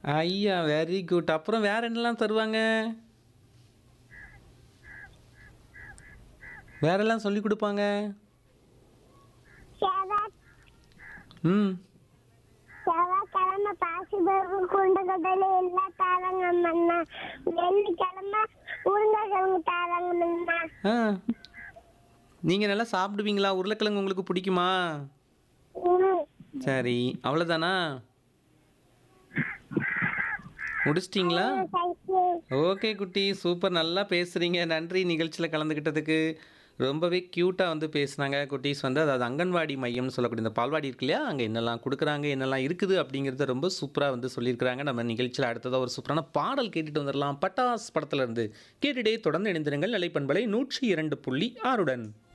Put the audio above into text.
ஐயா very good அப்புறம் வேற என்னலாம் தருவாங்க வேறெல்லாம் சொல்லி கொடுப்பாங்க செவ்வாய் ம் செவ்வாய்க்கிழமை பாசிபருப்பு குண்டக்கடலை எல்லாம் தாராங்க அண்ணா வெள்ளிக்கிழமை உருளைக்கிழங்கு தாராங்க அண்ணா ஆ நீங்கள் நல்லா சாப்பிடுவீங்களா உருளைக்கிழங்கு உங்களுக்கு பிடிக்குமா ம். சரி அவ்வளோதானா முடிச்சிட்டிங்களா தேங்க்யூ ஓகே குட்டி சூப்பர் நல்லா பேசுகிறீங்க நன்றி நிகழ்ச்சியில் கலந்துக்கிட்டதுக்கு ரொம்பவே க்யூட்டாக வந்து பேசுனாங்க குட்டீஸ் வந்து அதாவது அங்கன்வாடி மையம்னு சொல்லக்கூடிய இந்த பால்வாடி இருக்கு இல்லையா அங்கே என்னெல்லாம் கொடுக்குறாங்க என்னெல்லாம் இருக்குது அப்படிங்கிறத ரொம்ப சூப்பராக வந்து சொல்லியிருக்கிறாங்க நம்ம நிகழ்ச்சியில் அடுத்ததாக ஒரு சூப்பரான பாடல் கேட்டுட்டு வந்துடலாம் பட்டாஸ் படத்துல இருந்து கேட்டுட்டே தொடர்ந்து இணைந்திருங்கள் நிலைப்பண்பலை நூற்றி இரண்டு புள்ளி ஆறுடன்